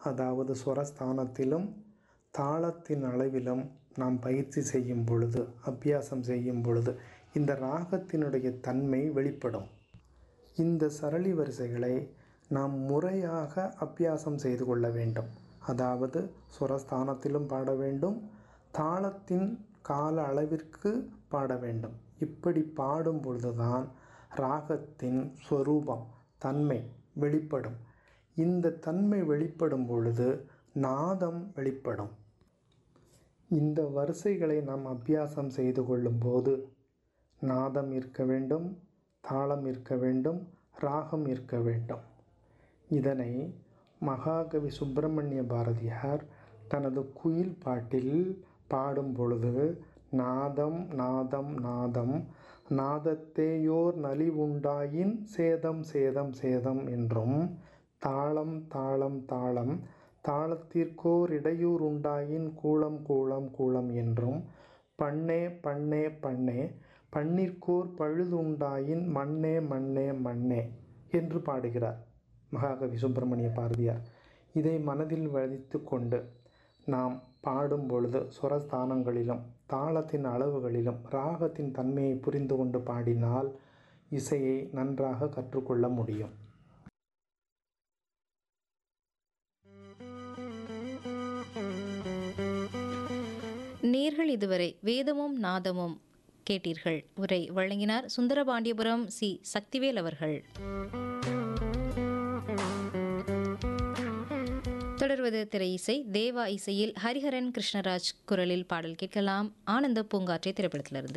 அதாவது ஸ்வரஸ்தானத்திலும் தாளத்தின் அளவிலும் நாம் பயிற்சி செய்யும் பொழுது அபியாசம் செய்யும் பொழுது இந்த ராகத்தினுடைய தன்மை வெளிப்படும் இந்த சரளி வரிசைகளை நாம் முறையாக அபியாசம் செய்து கொள்ள வேண்டும் அதாவது சுரஸ்தானத்திலும் பாட வேண்டும் தாளத்தின் கால அளவிற்கு பாட வேண்டும் இப்படி பாடும் பொழுதுதான் ராகத்தின் ஸ்வரூபம் தன்மை வெளிப்படும் இந்த தன்மை வெளிப்படும் பொழுது நாதம் வெளிப்படும் இந்த வரிசைகளை நாம் அபியாசம் செய்து கொள்ளும்போது நாதம் இருக்க வேண்டும் தாளம் இருக்க வேண்டும் ராகம் இருக்க வேண்டும் இதனை மகாகவி சுப்பிரமணிய பாரதியார் தனது குயில் பாட்டில் பாடும் பொழுது நாதம் நாதம் நாதம் நாதத்தேயோர் நலிவுண்டாயின் சேதம் சேதம் சேதம் என்றும் தாளம் தாளம் தாளம் தாளத்திற்கோர் இடையூர் உண்டாயின் கூளம் கூளம் கூளம் என்றும் பண்ணே பண்ணே பண்ணே பண்ணிற்கோர் பழுதுண்டாயின் மண்ணே மண்ணே மண்ணே என்று பாடுகிறார் மகாகவி சுப்பிரமணிய பாரதியார் இதை மனதில் வதித்து கொண்டு நாம் பாடும் பொழுது சுரஸ்தானங்களிலும் தாளத்தின் அளவுகளிலும் ராகத்தின் தன்மையை புரிந்து கொண்டு பாடினால் இசையை நன்றாக கற்றுக்கொள்ள முடியும் நேர்கள் இதுவரை வேதமும் நாதமும் கேட்டீர்கள் உரை வழங்கினார் சுந்தரபாண்டியபுரம் சி சக்திவேல் அவர்கள் தொடர்வது திரை இசை தேவா இசையில் ஹரிஹரன் கிருஷ்ணராஜ் குரலில் பாடல் கேட்கலாம் ஆனந்த பூங்காற்றை திரைப்படத்திலிருந்து